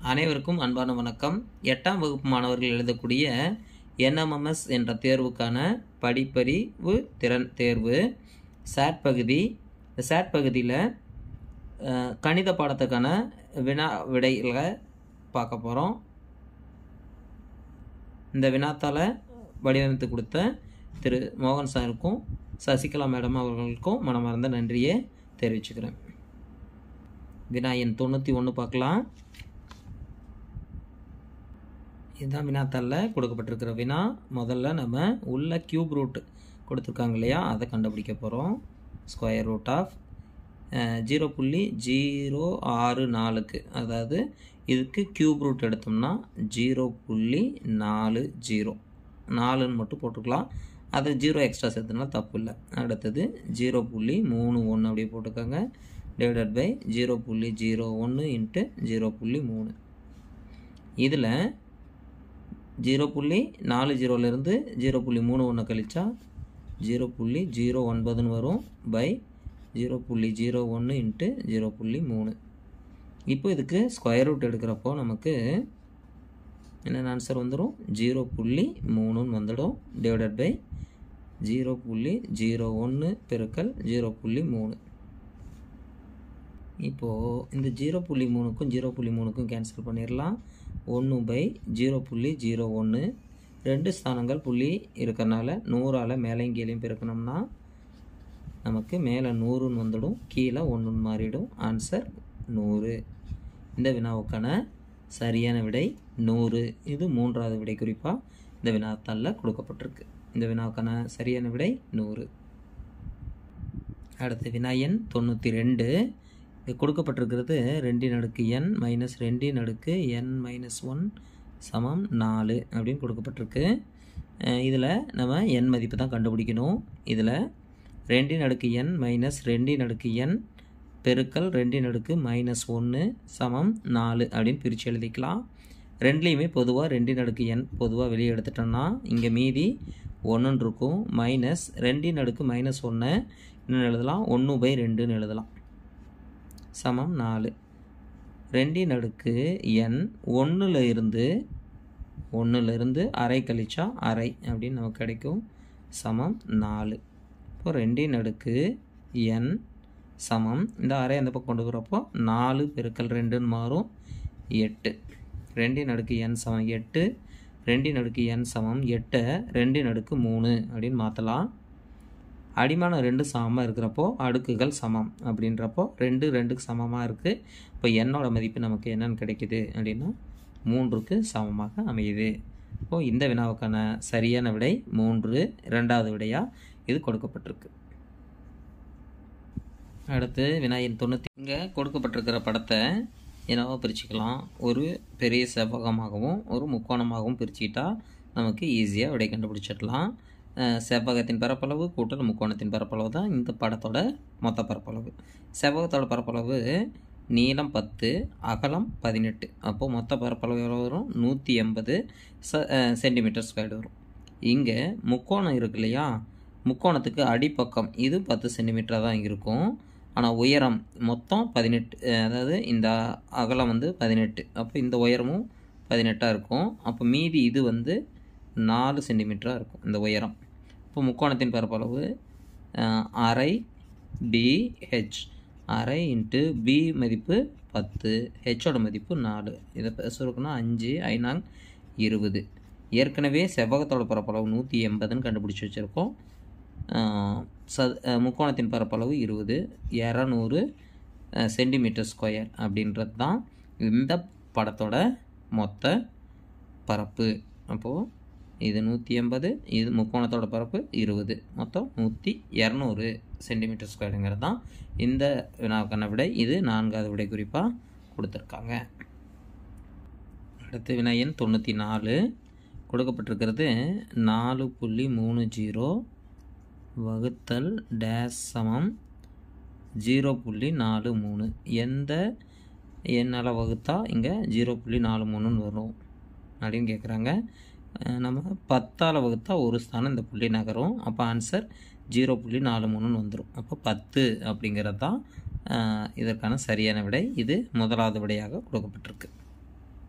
அனைவருக்கும் அன்பான வணக்கம் எட்டாம் வகுப்பு மாணவர்கள் எழுதக்கூடிய என்எம்எம்எஸ் என்ற தேர்வுக்கான படிப்பறிவு திறன் தேர்வு சாட் பகுதி இந்த சாட் பகுதியில் அஹ், கணித பாடத்துக்கான வினா விடைகளை பார்க்க போகிறோம் இந்த வினாத்தால் வடிவமைத்து கொடுத்த திரு மோகன் சாருக்கும் சசிகலா மேடம் அவர்களுக்கும் மனமார்ந்த நன்றியை தெரிவிச்சுக்கிறேன் வினா எண் தொண்ணூற்றி ஒன்று பார்க்கலாம் இதுதான் வினாத்தாளில் கொடுக்கப்பட்டிருக்கிற வினா முதல்ல நம்ம உள்ள கியூப் ரூட் கொடுத்துருக்காங்க இல்லையா அதை கண்டுபிடிக்க போகிறோம் ஸ்கொயர் ரூட் ஆஃப் ஜீரோ புள்ளி ஜீரோ ஆறு நாலுக்கு அதாவது இதுக்கு கியூப் ரூட் எடுத்தோம்னா ஜீரோ புள்ளி நாலு ஜீரோ நாலுன்னு மட்டும் போட்டுக்கலாம் அதை ஜீரோ எக்ஸ்ட்ரா சேர்த்துனா தப்பு இல்லை அடுத்தது ஜீரோ புள்ளி மூணு ஒன்று அப்படியே போட்டுக்கோங்க டிவைடட் பை ஜீரோ புள்ளி ஜீரோ ஒன்று இன்ட்டு ஜீரோ புள்ளி மூணு இதில் ஜீரோ புள்ளி நாலு ஜீரோலேருந்து ஜீரோ புள்ளி மூணு ஒன்று கழிச்சா ஜீரோ புள்ளி ஜீரோ ஒன்பதுன்னு வரும் பை ஜீரோ புள்ளி ஜீரோ ஒன்று இன்ட்டு ஜீரோ புள்ளி மூணு இப்போ இதுக்கு ஸ்கொயர் ரூட் எடுக்கிறப்போ நமக்கு என்னென்ன ஆன்சர் வந்துடும் ஜீரோ புள்ளி மூணுன்னு வந்துடும் டிவைடட் பை ஜீரோ புள்ளி ஜீரோ ஒன்று பெருக்கல் ஜீரோ புள்ளி மூணு இப்போது இந்த ஜீரோ புள்ளி மூணுக்கும் ஜீரோ புள்ளி மூணுக்கும் கேன்சல் பண்ணிடலாம் ஒன்று பை ஜீரோ புள்ளி ஜீரோ ஒன்று ரெண்டு ஸ்தானங்கள் புள்ளி இருக்கறனால நூறால் மேலேயும் கீழேயும் பெருக்கணும்னா நமக்கு மேலே நூறுன்னு வந்துடும் கீழே ஒன்றுன்னு மாறிடும் ஆன்சர் நூறு இந்த வினாவுக்கான சரியான விடை நூறு இது மூன்றாவது விடை குறிப்பாக இந்த வினாத்தாளில் கொடுக்கப்பட்டிருக்கு இந்த வினாவுக்கான சரியான விடை நூறு அடுத்து வினா எண் தொண்ணூற்றி ரெண்டு இது கொடுக்கப்பட்டிருக்கிறது ரெண்டின் அடுக்கு என் மைனஸ் ரெண்டின் அடுக்கு என் மைனஸ் ஒன் சமம் நாலு அப்படின்னு கொடுக்கப்பட்டிருக்கு இதில் நம்ம என் மதிப்பு தான் கண்டுபிடிக்கணும் இதில் ரெண்டின் அடுக்கு என் மைனஸ் ரெண்டின் அடுக்கு என் பெருக்கல் ரெண்டின் அடுக்கு மைனஸ் ஒன்று சமம் நாலு அப்படின்னு பிரித்து எழுதிக்கலாம் ரெண்டுலேயுமே பொதுவாக ரெண்டின் அடுக்கு என் பொதுவாக வெளியே எடுத்துட்டோம்னா இங்கே மீதி ஒன்றுன்னு இருக்கும் மைனஸ் ரெண்டின் அடுக்கு மைனஸ் ஒன்று இன்னும் எழுதலாம் ஒன்று பை ரெண்டுன்னு எழுதலாம் சமம் நாலு ரெண்டின் அடுக்கு என் ஒன்றில் இருந்து ஒன்றில் இருந்து அரை கழிச்சா அரை அப்படின்னு நமக்கு கிடைக்கும் சமம் நாலு இப்போ ரெண்டின் அடுக்கு என் சமம் இந்த அரை அந்த பக்கம் கொண்டு வரப்போ நாலு பெருக்கல் ரெண்டுன்னு மாறும் எட்டு ரெண்டின் அடுக்கு என் சமம் எட்டு ரெண்டின் அடுக்கு என் சமம் எட்டை ரெண்டின் அடுக்கு மூணு அப்படின்னு மாற்றலாம் அடிமானம் ரெண்டு சமமாக இருக்கிறப்போ அடுக்குகள் சமம் அப்படின்றப்போ ரெண்டு ரெண்டுக்கு சமமாக இருக்குது இப்போ என்னோட மதிப்பு நமக்கு என்னன்னு கிடைக்குது அப்படின்னா மூன்றுக்கு சமமாக அமையுது இப்போது இந்த வினாவுக்கான சரியான விடை மூன்று இரண்டாவது விடையாக இது கொடுக்கப்பட்டிருக்கு அடுத்து வினாயின் தொண்ணூற்றி இங்கே கொடுக்கப்பட்டிருக்கிற படத்தை என்னவோ பிரிச்சுக்கலாம் ஒரு பெரிய செவ்வகமாகவும் ஒரு முக்கோணமாகவும் பிரிச்சுக்கிட்டா நமக்கு ஈஸியாக விடை கண்டுபிடிச்சிடலாம் அஹ் செவ்வகத்தின் பரப்பளவு கூட்டல் முக்கோணத்தின் பரப்பளவு தான் இந்த படத்தோட மொத்த பரப்பளவு செவ்வகத்தோட பரப்பளவு நீளம் பத்து அகலம் பதினெட்டு அப்போது மொத்த பரப்பளவு எவ்வளோ வரும் நூற்றி எண்பது ச சென்டிமீட்டர் ஸ்கொயர்டு வரும் இங்கே முக்கோணம் இருக்கு இல்லையா முக்கோணத்துக்கு அடிப்பக்கம் இது பத்து சென்டிமீட்டராக தான் இருக்கும் ஆனால் உயரம் மொத்தம் பதினெட்டு அஹ் அதாவது இந்த அகலம் வந்து பதினெட்டு அப்போ இந்த உயரமும் பதினெட்டாக இருக்கும் அப்போ மீதி இது வந்து நாலு சென்டிமீட்டராக இருக்கும் இந்த உயரம் இப்போ முக்கோணத்தின் பரப்பளவு அஹ், அரை டிஹெச் அரை இன்ட்டு பி மதிப்பு பத்து ஹெச்சோட மதிப்பு நாலு இதை சுருக்குனா அஞ்சு ஐநாங் இருபது ஏற்கனவே செவ்வகத்தோட பரப்பளவு நூற்றி எண்பதுன்னு கண்டுபிடிச்சி வச்சுருக்கோம் ச முக்கோணத்தின் பரப்பளவு இருபது இரநூறு சென்டிமீட்டர் ஸ்கொயர் அப்படின்றது தான் இந்த படத்தோட மொத்த பரப்பு அப்போது இது நூற்றி எண்பது இது முக்கோணத்தோட பரப்பு இருபது மொத்தம் நூற்றி இரநூறு சென்டிமீட்டர் ஸ்கொயருங்கிறது தான் இந்த வினாவுக்கான விடை இது நான்காவது விடை குறிப்பாக கொடுத்துருக்காங்க அடுத்து வினா எண் தொண்ணூற்றி நாலு கொடுக்கப்பட்டிருக்கிறது நாலு புள்ளி மூணு ஜீரோ வகுத்தல் டேஸ் சமம் ஜீரோ புள்ளி நாலு மூணு எந்த என்னால் வகுத்தா இங்கே ஜீரோ புள்ளி நாலு மூணுன்னு வரும் அப்படின்னு கேட்குறாங்க அஹ் நம்ம பத்தால் வகுத்தா ஒரு ஸ்தானம் இந்த புள்ளி நகரும் அப்போ ஆன்சர் ஜீரோ புள்ளி நாலு மூணுன்னு வந்துடும் அப்போ பத்து அப்படிங்கிறது தான் அஹ், இதற்கான சரியான விடை இது முதலாவது விடையாக கொடுக்கப்பட்டிருக்கு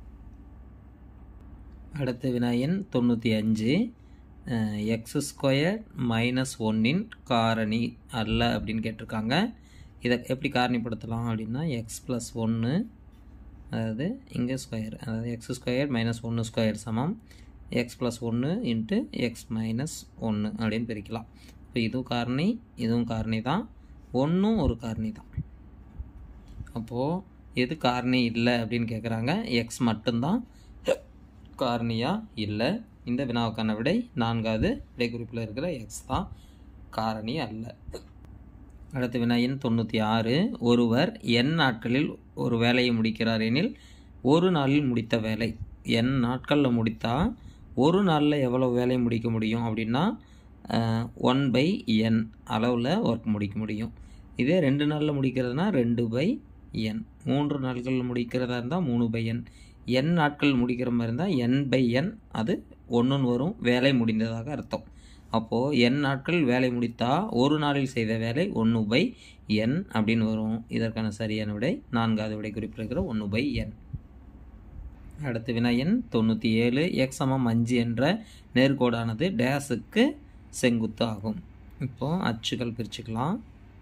அடுத்த வினாயன் தொண்ணூற்றி அஞ்சு எக்ஸ் ஸ்கொயர் மைனஸ் ஒன்னின் காரணி அல்ல அப்படின்னு கேட்டிருக்காங்க இதை எப்படி காரணிப்படுத்தலாம் அப்படின்னா எக்ஸ் ப்ளஸ் ஒன்று அதாவது இங்கே ஸ்கொயர் அதாவது எக்ஸ் ஸ்கொயர் மைனஸ் ஒன்று ஸ்கொயர் சமம் எக்ஸ் ப்ளஸ் ஒன்று இன்ட்டு எக்ஸ் மைனஸ் ஒன்று அப்படின்னு பிரிக்கலாம் இப்போ இதுவும் காரணி இதுவும் காரணி தான் ஒன்றும் ஒரு காரணி தான் அப்போது எது காரணி இல்லை அப்படின்னு கேட்குறாங்க எக்ஸ் மட்டும்தான் காரணியா இல்லை இந்த வினாவுக்கான விடை நான்காவது விடை குறிப்பில் இருக்கிற எக்ஸ் தான் காரணி அல்ல அடுத்த வினாயின் தொண்ணூற்றி ஆறு ஒருவர் என் நாட்களில் ஒரு வேலையை முடிக்கிறார் எனில் ஒரு நாளில் முடித்த வேலை என் நாட்களில் முடித்தா ஒரு நாளில் எவ்வளோ வேலையை முடிக்க முடியும் அப்படின்னா ஒன் பை என் அளவில் ஒர்க் முடிக்க முடியும் இதே ரெண்டு நாளில் முடிக்கிறதுனா ரெண்டு பை என் மூன்று நாட்களில் முடிக்கிறதா இருந்தால் மூணு பை என் என் நாட்கள் முடிக்கிற மாதிரி இருந்தால் என் பை என் அது ஒன்றுன்னு வரும் வேலை முடிந்ததாக அர்த்தம் அப்போது என் நாட்கள் வேலை முடித்தா ஒரு நாளில் செய்த வேலை ஒன்று பை என் அப்படின்னு வரும் இதற்கான சரியான விடை நான்காவது விடை குறிப்பிட்டிருக்கிற ஒன்று பை என் அடுத்த வினா எண் தொண்ணூற்றி ஏழு எக்ஸ் சமம் அஞ்சு என்ற நேர்கோடானது டேஸுக்கு செங்குத்து ஆகும் இப்போது அச்சுகள் பிரிச்சுக்கலாம்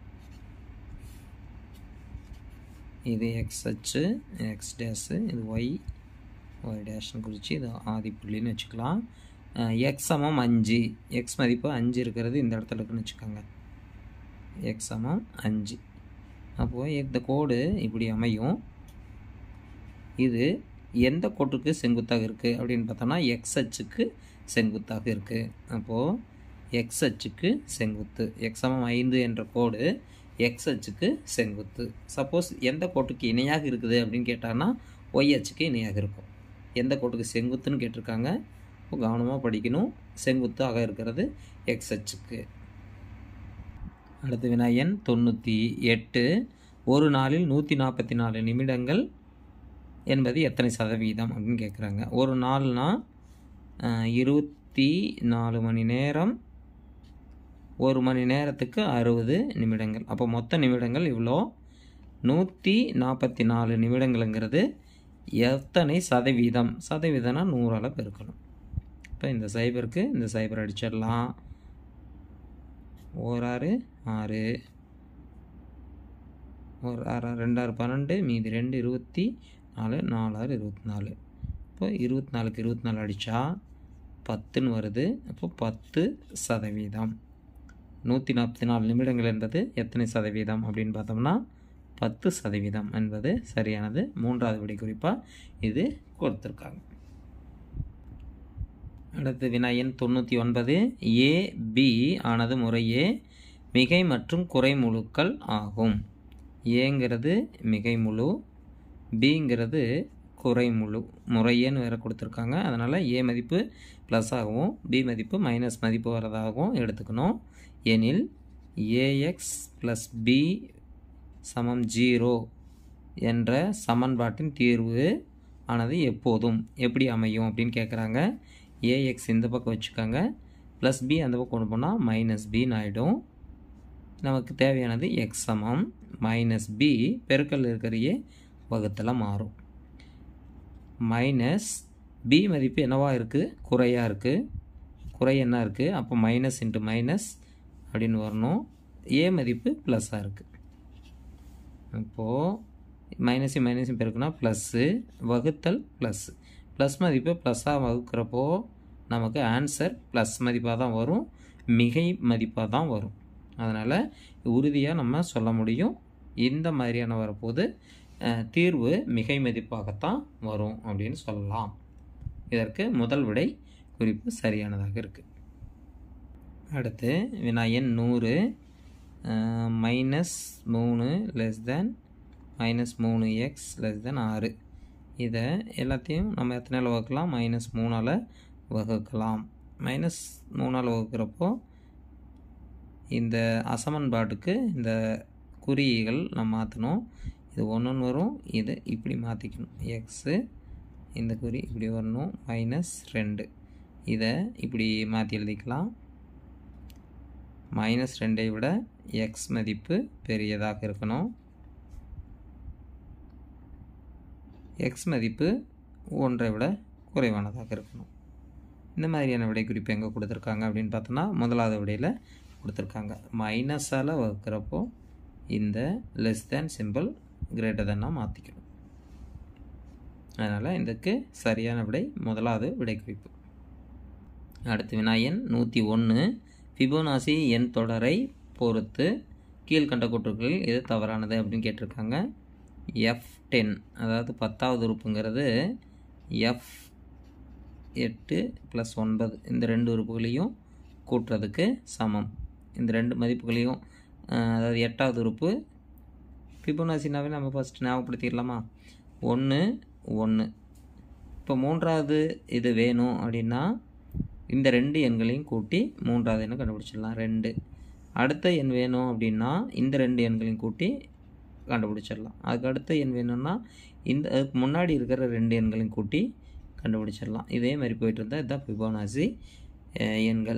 இது எக்ஸ் அச்சு எக்ஸ் டேஸு இது ஒய் ஒய் டேஷ்னு குறித்து இது ஆதி புள்ளின்னு வச்சுக்கலாம் எக்ஸ் சமம் அஞ்சு எக்ஸ் மதிப்பு அஞ்சு இருக்கிறது இந்த இடத்துல இருக்குன்னு வச்சுக்கோங்க எக்ஸ் சமம் அஞ்சு அப்போது இந்த கோடு இப்படி அமையும் இது எந்த கோட்டுக்கு செங்குத்தாக இருக்குது அப்படின்னு பார்த்தோம்னா எக்ஸ் அச்சுக்கு செங்குத்தாக இருக்குது அப்போது எக்ஸ் அச்சுக்கு செங்குத்து எக்ஸ் சமம் ஐந்து என்ற கோடு எக்ஸ் அச்சுக்கு செங்குத்து சப்போஸ் எந்த கோட்டுக்கு இணையாக இருக்குது அப்படின்னு கேட்டாங்கன்னா ஒய் அச்சுக்கு இணையாக இருக்கும் எந்த கோட்டுக்கு செங்குத்துன்னு கேட்டிருக்காங்க இப்போ கவனமாக படிக்கணும் செங்குத்தாக இருக்கிறது எக்ஸ் அச்சுக்கு அடுத்த வினாயன் தொண்ணூற்றி எட்டு ஒரு நாளில் நூற்றி நாற்பத்தி நாலு நிமிடங்கள் என்பது எத்தனை சதவீதம் அப்படின்னு கேட்குறாங்க ஒரு நாள்னா இருபத்தி நாலு மணி நேரம் ஒரு மணி நேரத்துக்கு அறுபது நிமிடங்கள் அப்போ மொத்த நிமிடங்கள் இவ்வளோ நூற்றி நாற்பத்தி நாலு நிமிடங்களுங்கிறது எத்தனை சதவீதம் சதவீதம்னா நூறால் பெருக்கணும் இப்போ இந்த சைபருக்கு இந்த சைபர் அடிச்சிடலாம் ஓர் ஆறு ஆறு ஒரு ஆறு ரெண்டாறு பன்னெண்டு மீதி ரெண்டு இருபத்தி நாலு நாலாறு இருபத்தி நாலு இப்போ இருபத்தி நாலுக்கு இருபத்தி நாலு அடித்தா பத்துன்னு வருது அப்போ பத்து சதவீதம் நூற்றி நாற்பத்தி நாலு நிமிடங்கள் என்பது எத்தனை சதவீதம் அப்படின்னு பார்த்தோம்னா பத்து சதவீதம் என்பது சரியானது மூன்றாவது விடை குறிப்பாக இது கொடுத்துருக்காங்க அடுத்து வினாயன் தொண்ணூற்றி ஒன்பது ஏ பி ஆனது முறையே மிகை மற்றும் குறைமுழுக்கள் ஆகும் ஏங்கிறது மிகை முழு பிங்கிறது குறைமுழு முறையேன்னு வேறு கொடுத்துருக்காங்க அதனால் ஏ மதிப்பு ப்ளஸ் ஆகவும் பி மதிப்பு மைனஸ் மதிப்பு வரதாகவும் எடுத்துக்கணும் எனில் ஏஎக்ஸ் ப்ளஸ் பி சமம் ஜீரோ என்ற சமன்பாட்டின் தீர்வு ஆனது எப்போதும் எப்படி அமையும் அப்படின்னு கேட்குறாங்க ஏஎக்ஸ் இந்த பக்கம் வச்சுக்கோங்க ப்ளஸ் பி அந்த பக்கம் கொண்டு போனால் மைனஸ் பின்னு ஆகிடும் நமக்கு தேவையானது எக்ஸ் சமம் மைனஸ் பி பெருக்கல் இருக்கிற ஏ வகுத்தில் மாறும் மைனஸ் பி மதிப்பு என்னவா இருக்குது குறையாக இருக்குது குறை என்ன இருக்குது அப்போ மைனஸ் இன்ட்டு மைனஸ் அப்படின்னு வரணும் ஏ மதிப்பு ப்ளஸ்ஸாக இருக்குது இப்போது மைனஸையும் மைனஸையும் பெருக்குனா ப்ளஸ்ஸு வகுத்தல் ப்ளஸ்ஸு ப்ளஸ் மதிப்பு ப்ளஸ்ஸாக வகுக்கிறப்போ நமக்கு ஆன்சர் ப்ளஸ் மதிப்பாக தான் வரும் மிகை மதிப்பாக தான் வரும் அதனால் உறுதியாக நம்ம சொல்ல முடியும் இந்த மாதிரியான வரப்போது தீர்வு மிகை மதிப்பாகத்தான் வரும் அப்படின்னு சொல்லலாம் இதற்கு முதல் விடை குறிப்பு சரியானதாக இருக்குது அடுத்து வினாயன் நூறு மைனஸ் மூணு லெஸ் தேன் மைனஸ் மூணு எக்ஸ் லெஸ் தேன் ஆறு இதை எல்லாத்தையும் நம்ம எத்தனையில் வகுக்கலாம் மைனஸ் மூணால் வகுக்கலாம் மைனஸ் மூணால் வகுக்கிறப்போ இந்த அசமன்பாட்டுக்கு இந்த குறியீகள் நம்ம மாற்றணும் இது ஒன்று வரும் இது இப்படி மாற்றிக்கணும் எக்ஸு இந்த குறி இப்படி வரணும் மைனஸ் ரெண்டு இதை இப்படி மாற்றி எழுதிக்கலாம் மைனஸ் ரெண்டை விட எக்ஸ் மதிப்பு பெரியதாக இருக்கணும் எக்ஸ் மதிப்பு ஒன்றை விட குறைவானதாக இருக்கணும் இந்த மாதிரியான விடை குறிப்பு எங்கே கொடுத்துருக்காங்க அப்படின்னு பார்த்தோன்னா முதலாவது விடையில் கொடுத்துருக்காங்க மைனஸால் வகுக்கிறப்போ இந்த லெஸ் தேன் சிம்பிள் கிரேட்டர் தேனாக மாற்றிக்கணும் அதனால் இதுக்கு சரியான விடை முதலாவது விடை குறிப்பு அடுத்து வினாயன் நூற்றி ஒன்று ஃபிபோனாசி எண் தொடரை பொறுத்து கீழ்கண்ட கூற்றுகளில் எது தவறானது அப்படின்னு கேட்டிருக்காங்க எஃப் டென் அதாவது பத்தாவது உறுப்புங்கிறது எஃப் எட்டு ப்ளஸ் ஒன்பது இந்த ரெண்டு உறுப்புகளையும் கூட்டுறதுக்கு சமம் இந்த ரெண்டு மதிப்புகளையும் அதாவது எட்டாவது உறுப்பு ஃபிபோனாசினாவே நம்ம ஃபஸ்ட் ஞாபகப்படுத்திடலாமா ஒன்று ஒன்று இப்போ மூன்றாவது இது வேணும் அப்படின்னா இந்த ரெண்டு எண்களையும் கூட்டி மூன்றாவது எண்ணை கண்டுபிடிச்சிடலாம் ரெண்டு அடுத்த எண் வேணும் அப்படின்னா இந்த ரெண்டு எண்களையும் கூட்டி கண்டுபிடிச்சிடலாம் அதுக்கு அடுத்த எண் வேணும்னா இந்த அதுக்கு முன்னாடி இருக்கிற ரெண்டு எண்களையும் கூட்டி கண்டுபிடிச்சிடலாம் இதே மாதிரி போயிட்டு இருந்தால் இதுதான் ஃபிபோனாசி எண்கள்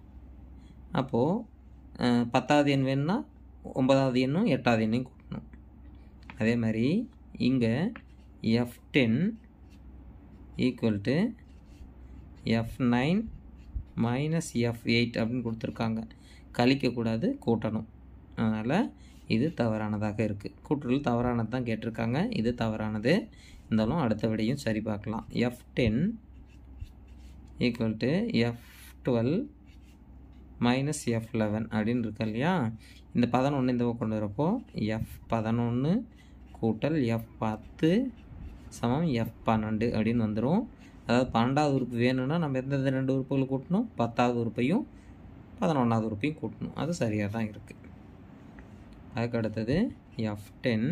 அப்போது பத்தாவது எண் வேணும்னா ஒன்பதாவது எண்ணும் எட்டாவது எண்ணையும் கூட்டணும் அதே மாதிரி இங்கே f ten equal to f nine minus f eight அப்படின்னு கொடுத்துருக்காங்க கழிக்கக்கூடாது கூட்டணும் அதனால் இது தவறானதாக இருக்குது கூட்டுறல் தவறானது தான் கேட்டிருக்காங்க இது தவறானது இருந்தாலும் அடுத்த விடையும் சரி பார்க்கலாம் f ten equal to f twelve minus f eleven அப்படின்னு இருக்கு இல்லையா இந்த பதினொன்று இந்த கொண்டு வரப்போ எஃப் பதினொன்று கூட்டல் எஃப் பத்து சமம் எஃப் பன்னெண்டு அப்படின்னு வந்துடும் அதாவது பன்னெண்டாவது உறுப்பு வேணும்னா நம்ம எந்தெந்த ரெண்டு உறுப்புகளை கூட்டணும் பத்தாவது உறுப்பையும் பதினொன்றாவது உறுப்பையும் கூட்டணும் அது சரியாக தான் இருக்குது அதுக்கு அடுத்தது f ten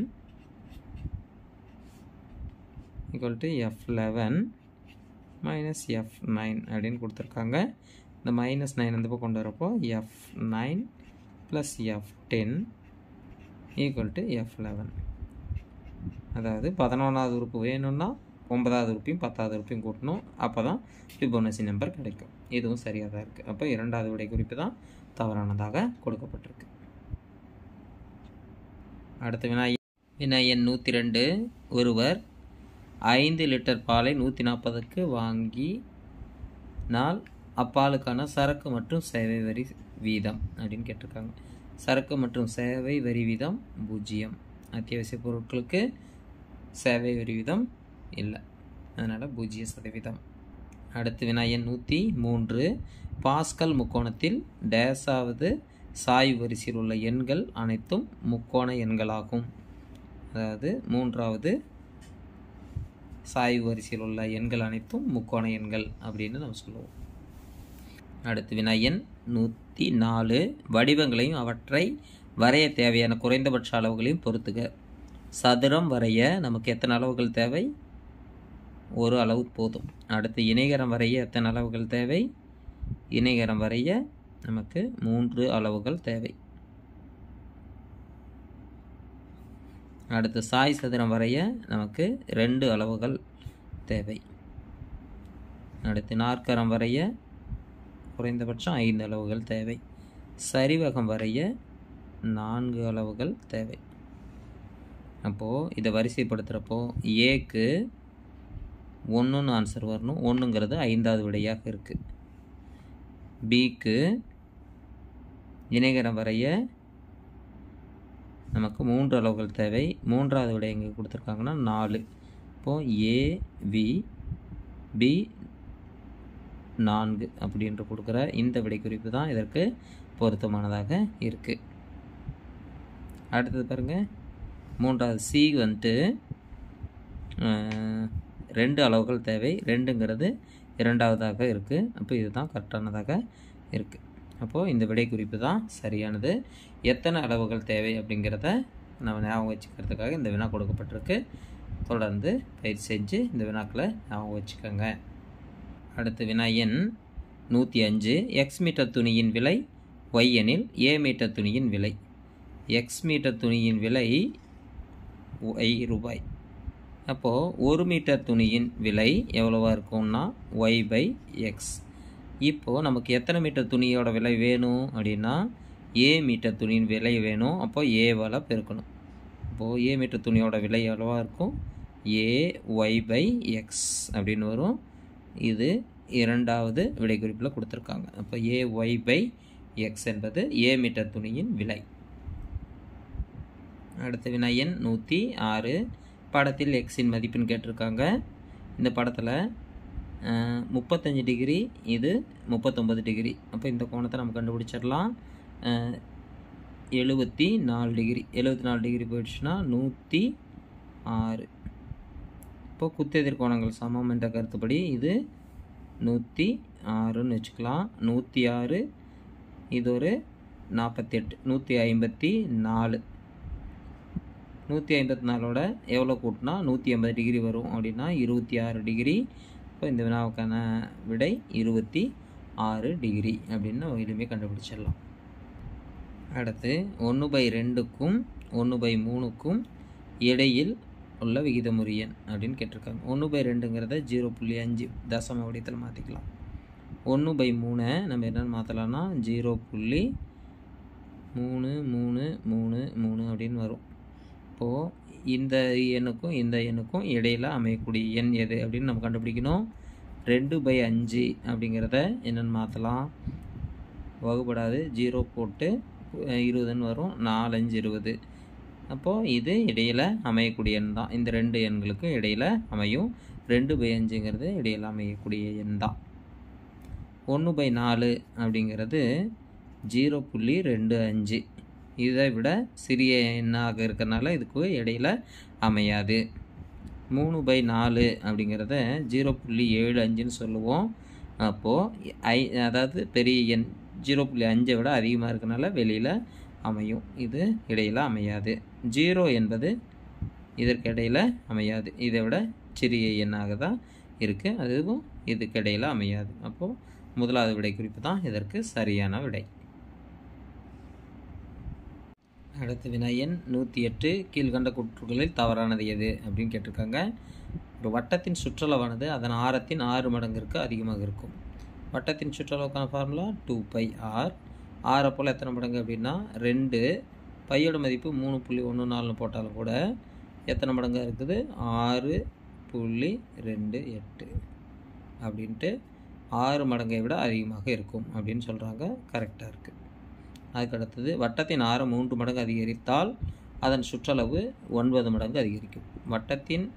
equal to f eleven minus f nine அப்படின்னு கொடுத்துருக்காங்க இந்த மைனஸ் நைன் அந்த பக்கம் கொண்டு வரப்போ f nine plus f ten equal to f eleven அதாவது பதினொன்றாவது உறுப்பு வேணும்னா ஒன்பதாவது உறுப்பையும் பத்தாவது உறுப்பையும் கூட்டணும் அப்போ தான் ஃபிபோனசி நம்பர் கிடைக்கும் இதுவும் சரியாக தான் இருக்குது அப்போ இரண்டாவது விடை குறிப்பு தான் தவறானதாக கொடுக்கப்பட்டிருக்கு அடுத்த வினாய் வினாயன் நூற்றி ரெண்டு ஒருவர் ஐந்து லிட்டர் பாலை நூற்றி நாற்பதுக்கு வாங்கி நாள் அப்பாலுக்கான சரக்கு மற்றும் சேவை வரி வீதம் அப்படின்னு கேட்டிருக்காங்க சரக்கு மற்றும் சேவை வரி வீதம் பூஜ்ஜியம் அத்தியாவசிய பொருட்களுக்கு சேவை வரி வீதம் இல்லை அதனால் பூஜ்ஜிய சதவீதம் அடுத்து வினாயன் நூற்றி மூன்று பாஸ்கல் முக்கோணத்தில் டேஸாவது சாய்வு வரிசையில் உள்ள எண்கள் அனைத்தும் முக்கோண எண்களாகும் அதாவது மூன்றாவது சாய்வு வரிசையில் உள்ள எண்கள் அனைத்தும் முக்கோண எண்கள் அப்படின்னு நம்ம சொல்லுவோம் அடுத்து வினாயன் நூற்றி நாலு வடிவங்களையும் அவற்றை வரைய தேவையான குறைந்தபட்ச அளவுகளையும் பொறுத்துக சதுரம் வரைய நமக்கு எத்தனை அளவுகள் தேவை ஒரு அளவு போதும் அடுத்து இணைகரம் வரைய எத்தனை அளவுகள் தேவை இணைகரம் வரைய நமக்கு மூன்று அளவுகள் தேவை அடுத்து சாய் சதுரம் வரைய நமக்கு ரெண்டு அளவுகள் தேவை அடுத்து நாற்கரம் வரைய குறைந்தபட்சம் ஐந்து அளவுகள் தேவை சரிவகம் வரைய நான்கு அளவுகள் தேவை அப்போது இதை வரிசைப்படுத்துகிறப்போ ஏக்கு ஒன்றுன்னு ஆன்சர் வரணும் ஒன்றுங்கிறது ஐந்தாவது விடையாக இருக்குது பிக்கு இணைகரம் வரைய நமக்கு மூன்று அளவுகள் தேவை மூன்றாவது விடை எங்கே கொடுத்துருக்காங்கன்னா நாலு இப்போது ஏ வி பி நான்கு அப்படின்று கொடுக்குற இந்த விடை குறிப்பு தான் இதற்கு பொருத்தமானதாக இருக்குது அடுத்தது பாருங்கள் மூன்றாவது சி வந்துட்டு ரெண்டு அளவுகள் தேவை ரெண்டுங்கிறது இரண்டாவதாக இருக்குது அப்போ இதுதான் கரெக்டானதாக இருக்குது அப்போது இந்த விடை குறிப்பு தான் சரியானது எத்தனை அளவுகள் தேவை அப்படிங்கிறத நம்ம ஞாபகம் வச்சுக்கிறதுக்காக இந்த வினா கொடுக்கப்பட்டிருக்கு தொடர்ந்து பயிற்சி செஞ்சு இந்த வினாக்களை ஞாபகம் வச்சுக்கோங்க அடுத்து வினா எண் நூற்றி அஞ்சு எக்ஸ் மீட்டர் துணியின் விலை ஒய் எனில் ஏ மீட்டர் துணியின் விலை எக்ஸ் மீட்டர் துணியின் விலை ஒய் ரூபாய் அப்போது ஒரு மீட்டர் துணியின் விலை எவ்வளோவா இருக்கும்னா ஒய் பை எக்ஸ் இப்போது நமக்கு எத்தனை மீட்டர் துணியோட விலை வேணும் அப்படின்னா ஏ மீட்டர் துணியின் விலை வேணும் அப்போது ஏவால் பெருக்கணும் இப்போது ஏ மீட்டர் துணியோட விலை எவ்வளோவா இருக்கும் ஏ ஒய் பை எக்ஸ் அப்படின்னு வரும் இது இரண்டாவது விடை குறிப்பில் கொடுத்துருக்காங்க அப்போ ஏ ஒய் பை எக்ஸ் என்பது ஏ மீட்டர் துணியின் விலை அடுத்த வினா எண் நூற்றி ஆறு படத்தில் எக்ஸின் மதிப்புன்னு கேட்டிருக்காங்க இந்த படத்தில் முப்பத்தஞ்சு டிகிரி இது முப்பத்தொம்பது டிகிரி அப்போ இந்த கோணத்தை நம்ம கண்டுபிடிச்சிடலாம் எழுபத்தி நாலு டிகிரி எழுபத்தி நாலு டிகிரி போயிடுச்சுன்னா நூற்றி ஆறு இப்போ குத்தெதிர் கோணங்கள் சமம் என்ற கருத்துப்படி இது நூற்றி ஆறுன்னு வச்சுக்கலாம் நூற்றி ஆறு இது ஒரு நாற்பத்தி எட்டு நூற்றி ஐம்பத்தி நாலு நூற்றி ஐம்பத்தி நாலோட எவ்வளோ கூட்டினா நூற்றி ஐம்பது டிகிரி வரும் அப்படின்னா இருபத்தி ஆறு டிகிரி இப்போ இந்த வினாவுக்கான விடை இருபத்தி ஆறு டிகிரி அப்படின்னு எளிமையாக கண்டுபிடிச்சிடலாம் அடுத்து ஒன்று பை ரெண்டுக்கும் ஒன்று பை மூணுக்கும் இடையில் உள்ள விகிதமுறு எண் அப்படின்னு கேட்டிருக்காங்க ஒன்று பை ரெண்டுங்கிறத ஜீரோ புள்ளி அஞ்சு தசம வடிவத்தில் மாற்றிக்கலாம் ஒன்று பை மூணை நம்ம என்னென்னு மாற்றலாம்னா ஜீரோ புள்ளி மூணு மூணு மூணு மூணு அப்படின்னு வரும் இப்போது இந்த எண்ணுக்கும் இந்த எண்ணுக்கும் இடையில் அமையக்கூடிய எண் எது அப்படின்னு நம்ம கண்டுபிடிக்கணும் ரெண்டு பை அஞ்சு அப்படிங்கிறத என்னென்னு மாற்றலாம் வகுப்படாது ஜீரோ போட்டு இருபதுன்னு வரும் நாலஞ்சு இருபது அப்போது இது இடையில் அமையக்கூடிய எண் தான் இந்த ரெண்டு எண்களுக்கும் இடையில் அமையும் ரெண்டு பை அஞ்சுங்கிறது இடையில் அமையக்கூடிய எண் தான் ஒன்று பை நாலு அப்படிங்கிறது ஜீரோ புள்ளி ரெண்டு அஞ்சு இதை விட சிறிய எண்ணாக இருக்கிறனால இதுக்கு இடையில் அமையாது மூணு பை நாலு அப்படிங்கிறத ஜீரோ புள்ளி ஏழு அஞ்சுன்னு சொல்லுவோம் அப்போது ஐ அதாவது பெரிய எண் ஜீரோ புள்ளி அஞ்சை விட அதிகமாக இருக்கனால வெளியில் அமையும் இது இடையில் அமையாது ஜீரோ என்பது இதற்கு இடையில் அமையாது இதை விட சிறிய எண்ணாக தான் இருக்குது அதுவும் இதுக்கு இடையில் அமையாது அப்போது முதலாவது விடை குறிப்பு தான் இதற்கு சரியான விடை அடுத்த வினாயன் நூற்றி எட்டு கீழ்கண்ட கூற்றுகளில் தவறானது எது அப்படின்னு கேட்டிருக்காங்க ஒரு வட்டத்தின் சுற்றளவானது அதன் ஆரத்தின் ஆறு மடங்கிற்கு அதிகமாக இருக்கும் வட்டத்தின் சுற்றளவுக்கான ஃபார்முலா டூ பை ஆர் ஆரை போல் எத்தனை மடங்கு அப்படின்னா ரெண்டு பையோட மதிப்பு மூணு புள்ளி ஒன்று நாலுன்னு போட்டாலும் கூட எத்தனை மடங்காக இருக்குது ஆறு புள்ளி ரெண்டு எட்டு அப்படின்ட்டு ஆறு மடங்கை விட அதிகமாக இருக்கும் அப்படின்னு சொல்கிறாங்க கரெக்டாக இருக்குது அதுக்கு அடுத்தது வட்டத்தின் ஆரம் மூன்று மடங்கு அதிகரித்தால் அதன் சுற்றளவு ஒன்பது மடங்கு அதிகரிக்கும் வட்டத்தின்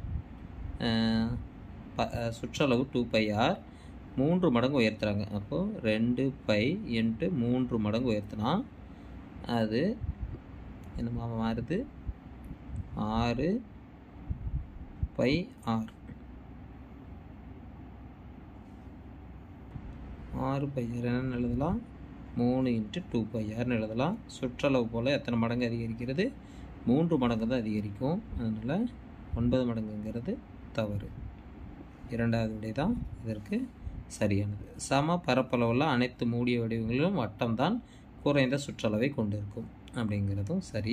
ப சுற்றளவு டூ பை ஆர் மூன்று மடங்கு உயர்த்துறாங்க அப்போது ரெண்டு பை இன்ட்டு மூன்று மடங்கு உயர்த்தினா அது என்னமா மாறுது ஆறு பை ஆறு ஆறு பை ஆறு என்னென்னு எழுதலாம் மூணு இன்ட்டு டூ பை ஆர்னு எழுதலாம் சுற்றளவு போல் எத்தனை மடங்கு அதிகரிக்கிறது மூன்று மடங்கு தான் அதிகரிக்கும் அதனால் ஒன்பது மடங்குங்கிறது தவறு இரண்டாவது விடை தான் இதற்கு சரியானது சம பரப்பளவுள்ள அனைத்து மூடிய வடிவங்களிலும் வட்டம் தான் குறைந்த சுற்றளவை கொண்டிருக்கும் அப்படிங்கிறதும் சரி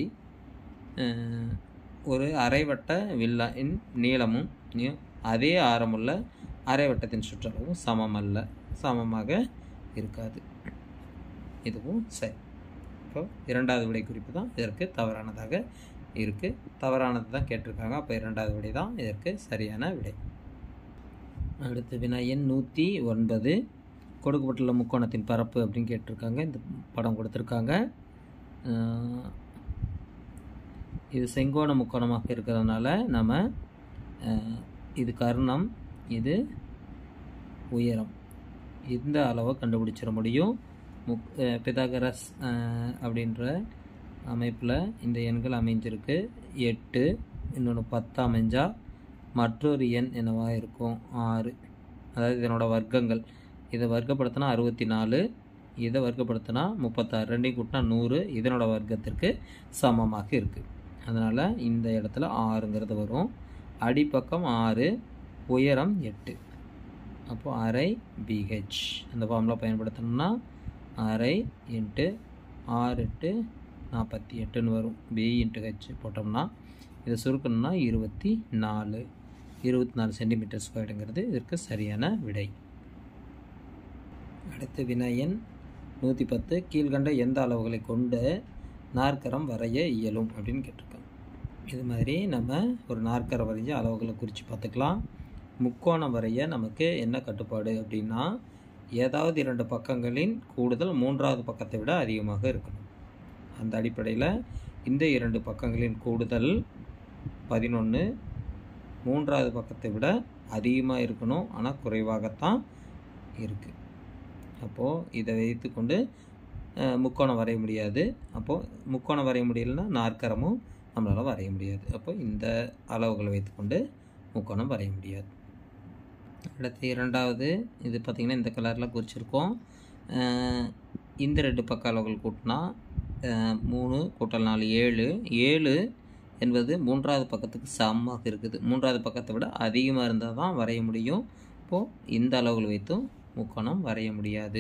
ஒரு அரைவட்ட வில்லாயின் நீளமும் அதே ஆரமுள்ள அரைவட்டத்தின் சுற்றளவும் சமமல்ல சமமாக இருக்காது இதுவும் சரி இப்போ இரண்டாவது விடை குறிப்பு தான் இதற்கு தவறானதாக இருக்குது தவறானது தான் கேட்டிருக்காங்க அப்போ இரண்டாவது விடை தான் இதற்கு சரியான விடை அடுத்த வினா எண் நூற்றி ஒன்பது கொடுக்கப்பட்டுள்ள முக்கோணத்தின் பரப்பு அப்படின்னு கேட்டிருக்காங்க இந்த படம் கொடுத்துருக்காங்க இது செங்கோண முக்கோணமாக இருக்கிறதுனால நம்ம இது கர்ணம் இது உயரம் இந்த அளவை கண்டுபிடிச்சிட முடியும் முக் பிதாகரஸ் அப்படின்ற அமைப்பில் இந்த எண்கள் அமைஞ்சிருக்கு எட்டு இன்னொன்று பத்து அமைஞ்சால் மற்றொரு எண் என்னவாக இருக்கும் ஆறு அதாவது இதனோட வர்க்கங்கள் இதை வர்க்கப்படுத்தினா அறுபத்தி நாலு இதை வர்க்கப்படுத்தினா முப்பத்தாறு ரெண்டையும் கூட்டினா நூறு இதனோட வர்க்கத்திற்கு சமமாக இருக்குது அதனால் இந்த இடத்துல ஆறுங்கிறது வரும் அடிப்பக்கம் ஆறு உயரம் எட்டு அப்போது அரை பிஹெச் அந்த ஃபார்முலா பயன்படுத்தணும்னா அரை இன்ட்டு ஆறு எட்டு நாற்பத்தி எட்டுன்னு வரும் பி இன்ட்டு ஹெச் போட்டோம்னா இதை சுருக்கணும்னா இருபத்தி நாலு இருபத்தி நாலு சென்டிமீட்டர் ஸ்கொயர்டுங்கிறது இதற்கு சரியான விடை அடுத்து வினாயன் நூற்றி பத்து கீழ்கண்ட எந்த அளவுகளை கொண்டு நாற்கரம் வரைய இயலும் அப்படின்னு கேட்டிருக்காங்க இது மாதிரி நம்ம ஒரு நாற்கரம் வரைஞ்சி அளவுகளை குறித்து பார்த்துக்கலாம் முக்கோணம் வரைய நமக்கு என்ன கட்டுப்பாடு அப்படின்னா ஏதாவது இரண்டு பக்கங்களின் கூடுதல் மூன்றாவது பக்கத்தை விட அதிகமாக இருக்கணும் அந்த அடிப்படையில் இந்த இரண்டு பக்கங்களின் கூடுதல் பதினொன்று மூன்றாவது பக்கத்தை விட அதிகமாக இருக்கணும் ஆனால் குறைவாகத்தான் இருக்குது அப்போது இதை வைத்துக்கொண்டு அஹ், முக்கோணம் வரைய முடியாது அப்போது முக்கோணம் வரைய முடியலன்னா நாற்கரமும் நம்மளால் வரைய முடியாது அப்போ இந்த அளவுகளை வைத்துக்கொண்டு முக்கோணம் வரைய முடியாது அடுத்து இரண்டாவது இது பார்த்திங்கன்னா இந்த கலரில் குறிச்சிருக்கோம் அஹ், இந்த ரெண்டு பக்க அளவுகள் கூட்டினா அஹ், மூணு கூட்டல் நாலு ஏழு ஏழு என்பது மூன்றாவது பக்கத்துக்கு சமமாக இருக்குது மூன்றாவது பக்கத்தை விட அதிகமாக இருந்தால் தான் வரைய முடியும் இப்போது இந்த அளவுகள் வைத்தும் முக்கோணம் வரைய முடியாது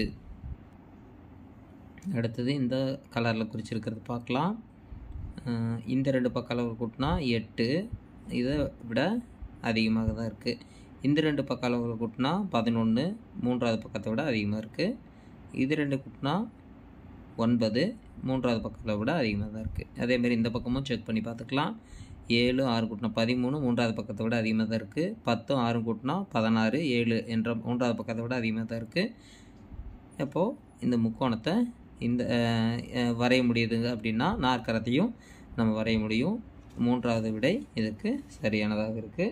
அடுத்தது இந்த கலரில் குறிச்சிருக்கிறது பார்க்கலாம் அஹ் இந்த ரெண்டு பக்க அளவு கூட்டினா எட்டு இதை விட அதிகமாக தான் இருக்குது இந்த ரெண்டு பக்க அளவுகள் கூட்டினா பதினொன்று மூன்றாவது பக்கத்தை விட அதிகமாக இருக்குது இது ரெண்டு கூட்டினா ஒன்பது மூன்றாவது பக்கத்தை விட அதிகமாக தான் இருக்குது அதேமாரி இந்த பக்கமும் செக் பண்ணி பார்த்துக்கலாம் ஏழு ஆறு கூட்டினா பதிமூணு மூன்றாவது பக்கத்தை விட அதிகமாக தான் இருக்குது பத்தும் ஆறும் கூட்டினா பதினாறு ஏழு என்ற மூன்றாவது பக்கத்தை விட அதிகமாக தான் இருக்குது அப்போது இந்த முக்கோணத்தை இந்த அஹ், அஹ், வரைய முடியுதுங்க அப்படின்னா நாற்கரத்தையும் நம்ம வரைய முடியும் மூன்றாவது விடை இதுக்கு சரியானதாக இருக்குது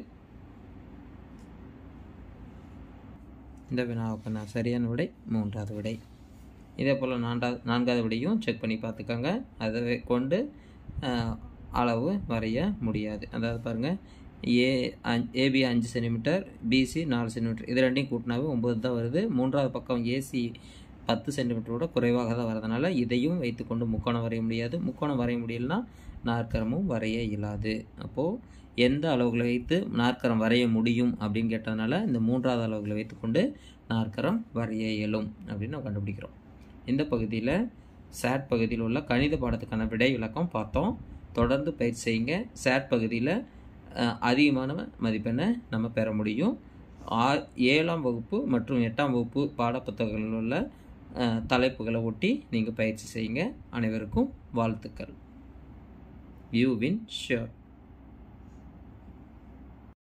இந்த வினாவுக்கு நான் சரியான விடை மூன்றாவது விடை இதே போல் நான்காவது நான்காவது விடையும் செக் பண்ணி பார்த்துக்கோங்க அதை கொண்டு அஹ், அளவு வரைய முடியாது அதாவது பாருங்கள் ஏ அஞ் ஏபி அஞ்சு சென்டிமீட்டர் பிசி நாலு சென்டிமீட்டர் இது ரெண்டையும் கூட்டினாவே ஒம்பது தான் வருது மூன்றாவது பக்கம் ஏசி பத்து சென்டிமீட்டரோட குறைவாக தான் வரதுனால இதையும் வைத்துக்கொண்டு முக்கோணம் வரைய முடியாது முக்கோணம் வரைய முடியலனா நாற்கரமும் வரைய இயலாது அப்போது எந்த அளவுகளை வைத்து நாற்கரம் வரைய முடியும் அப்படின்னு கேட்டதுனால இந்த மூன்றாவது அளவுகளை வைத்துக்கொண்டு நாற்கரம் வரைய இயலும் அப்படின்னு நம்ம கண்டுபிடிக்கிறோம் இந்த பகுதியில் சேட் பகுதியில் உள்ள கணித பாடத்துக்கான விடை விளக்கம் பார்த்தோம் தொடர்ந்து பயிற்சி செய்யுங்க சேட் பகுதியில் அஹ், அதிகமான மதிப்பெண்ணை நம்ம பெற முடியும் ஆ ஏழாம் வகுப்பு மற்றும் எட்டாம் வகுப்பு பாடப்புத்தகங்களில் உள்ள அஹ், தலைப்புகளை ஒட்டி நீங்கள் பயிற்சி செய்யுங்க அனைவருக்கும் வாழ்த்துக்கள் யூ வின் ஷியோர்